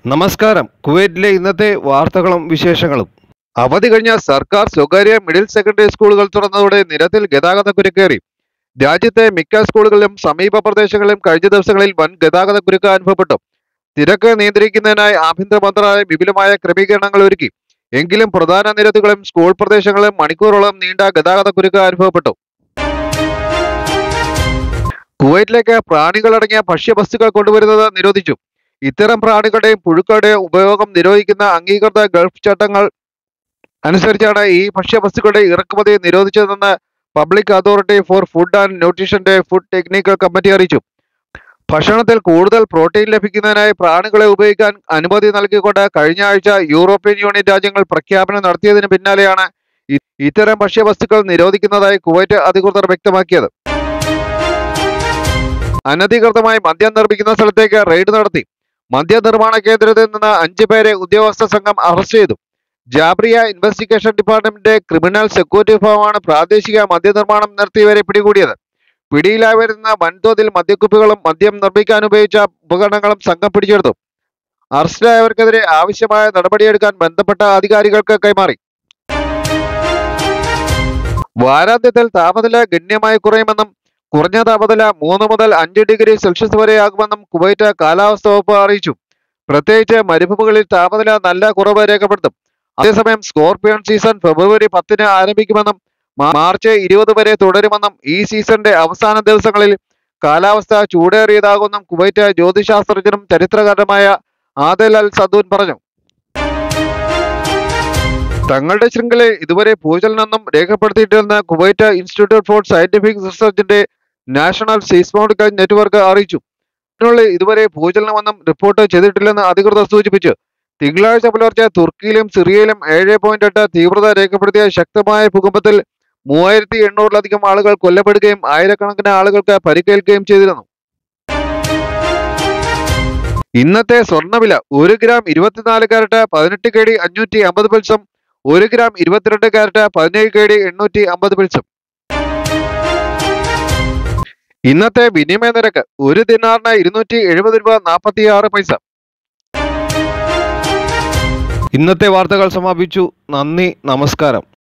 നമസ്കാരം കുവൈറ്റിലെ ഇന്നത്തെ വാർത്തകളും വിശേഷങ്ങളും അവധി കഴിഞ്ഞ സർക്കാർ സ്വകാര്യ മിഡിൽ സെക്കൻഡറി സ്കൂളുകൾ തുറന്നതോടെ നിരത്തിൽ ഗതാഗത കുരുക്കേറി രാജ്യത്തെ മിക്ക സ്കൂളുകളിലും സമീപ പ്രദേശങ്ങളിലും കഴിഞ്ഞ ദിവസങ്ങളിൽ വൻ ഗതാഗത കുരുക്ക് അനുഭവപ്പെട്ടു തിരക്ക് നിയന്ത്രിക്കുന്നതിനായി ആഭ്യന്തര മന്ത്രാലയം വിപുലമായ ക്രമീകരണങ്ങൾ ഒരുക്കി എങ്കിലും പ്രധാന നിരത്തുകളും സ്കൂൾ പ്രദേശങ്ങളിലും മണിക്കൂറോളം നീണ്ട ഗതാഗത കുരുക്ക് അനുഭവപ്പെട്ടു കുവൈറ്റിലേക്ക് പ്രാണികളടങ്ങിയ ഭക്ഷ്യവസ്തുക്കൾ കൊണ്ടുവരുന്നത് നിരോധിച്ചു ഇത്തരം പ്രാണികളുടെയും പുഴുക്കളുടെയും ഉപയോഗം നിരോധിക്കുന്ന അംഗീകൃത ഗൾഫ് ചട്ടങ്ങൾ അനുസരിച്ചാണ് ഈ ഭക്ഷ്യവസ്തുക്കളുടെ ഇറക്കുമതി നിരോധിച്ചതെന്ന് public authority for food and ന്യൂട്രീഷന്റെ ഫുഡ് ടെക്നിക്കൽ കമ്മിറ്റി അറിയിച്ചു ഭക്ഷണത്തിൽ കൂടുതൽ പ്രോട്ടീൻ ലഭിക്കുന്നതിനായി പ്രാണികളെ ഉപയോഗിക്കാൻ അനുമതി നൽകിക്കൊണ്ട് കഴിഞ്ഞ ആഴ്ച യൂറോപ്യൻ യൂണിയൻ രാജ്യങ്ങൾ പ്രഖ്യാപനം നടത്തിയതിന് പിന്നാലെയാണ് ഇ- ഇത്തരം ഭക്ഷ്യവസ്തുക്കൾ നിരോധിക്കുന്നതായി കുവൈറ്റ് അധികൃതർ വ്യക്തമാക്കിയത് അനധികൃതമായി മദ്യം നിർമ്മിക്കുന്ന സ്ഥലത്തേക്ക് റെയ്ഡ് നടത്തി മദ്യനിർമ്മാണ കേന്ദ്രത്തിൽ നിന്ന് അഞ്ചു പേരെ ഉദ്യോഗസ്ഥ സംഘം അറസ്റ്റ് ചെയ്തു ജാബ്രിയ ഇൻവെസ്റ്റിഗേഷൻ ഡിപ്പാർട്ട്മെന്റിന്റെ ക്രിമിനൽ സെക്യൂരിറ്റി വിഭാഗമാണ് പ്രാദേശിക മദ്യനിർമ്മാണം നടത്തിയവരെ പിടികൂടിയത് പിടിയിലാവരുന്ന വൻതോതിൽ മദ്യക്കുപ്പികളും മദ്യം നിർമ്മിക്കാൻ ഉപയോഗിച്ച ഉപകരണങ്ങളും സംഘം പിടിച്ചെടുത്തു അറസ്റ്റിലായവർക്കെതിരെ ആവശ്യമായ നടപടിയെടുക്കാൻ ബന്ധപ്പെട്ട അധികാരികൾക്ക് കൈമാറി വാരാന്ത്യത്തിൽ താപനില ഗണ്യമായി കുറയുമെന്നും കുറഞ്ഞ താപനില മൂന്ന് മുതൽ അഞ്ച് ഡിഗ്രി സെൽഷ്യസ് വരെയാകുമെന്നും കുവൈറ്റ് കാലാവസ്ഥ വകുപ്പ് അറിയിച്ചു പ്രത്യേകിച്ച് മരുഭൂമികളിൽ താപനില നല്ല കുറവ് രേഖപ്പെടുത്തും അതേസമയം സ്കോർപിയൻ സീസൺ ഫെബ്രുവരി പത്തിന് ആരംഭിക്കുമെന്നും മാ- മാർച്ച് ഇരുപത് വരെ തുടരുമെന്നും ഈ സീസണിന്റെ അവസാന ദിവസങ്ങളിൽ കാലാവസ്ഥ ചൂടേറിയതാകുമെന്നും കുവൈറ്റ് ജ്യോതിശാസ്ത്രജ്ഞനും ചരിത്രകാരനുമായ ആദൽ അൽ സദൂൻ പറഞ്ഞു തങ്ങളുടെ ശൃംഖലയിൽ ഇതുവരെ ഭൂചലനമൊന്നും രേഖപ്പെടുത്തിയിട്ടില്ലെന്ന് കുവൈറ്റ് ഇൻസ്റ്റിറ്റ്യൂട്ട് ഫോർ സയന്റിഫിക് റിസർച്ചിന്റെ നാഷണൽ സീസ്മോണിക്കൽ നെറ്റ്വർക്ക് അറിയിച്ചു ഇതിനുള്ളിൽ ഇതുവരെ ഭൂചലനമൊന്നും റിപ്പോർട്ട് ചെയ്തിട്ടില്ലെന്ന് അധികൃതർ സൂചിപ്പിച്ചു തിങ്കളാഴ്ച പുലർച്ചെ തുർക്കിയിലും സിറിയയിലും ഏഴ് പോയിന്റ് എട്ട് തീവ്രത രേഖപ്പെടുത്തിയ ശക്തമായ ഭൂകമ്പത്തിൽ മൂവായിരത്തി എണ്ണൂറിലധികം ആളുകൾ കൊല്ലപ്പെടുകയും ആയിരക്കണക്കിന് ആളുകൾക്ക് പരിക്കേൽക്കുകയും ചെയ്തിരുന്നു ഇന്നത്തെ സ്വർണ്ണവില ഒരു ഗ്രാം ഇരുപത്തിനാല് കാരറ്റ് പതിനെട്ട് കെ ഡി അഞ്ഞൂറ്റി അമ്പത് പിൽസും ഒരു ഗ്രാം ഇരുപത്തിരണ്ട് കാരറ്റ് പതിനേഴ് കെ ഡി എണ്ണൂറ്റി അമ്പത് പിൽസും ഇന്നത്തെ വിനിമയ നിരക്ക് ഒരു ദിനാറിന് ഇരുന്നൂറ്റി എഴുപത് രൂപ നാൽപ്പത്തി ആറ് പൈസ ഇന്നത്തെ വാർത്തകൾ സമാപിച്ചു നന്ദി നമസ്കാരം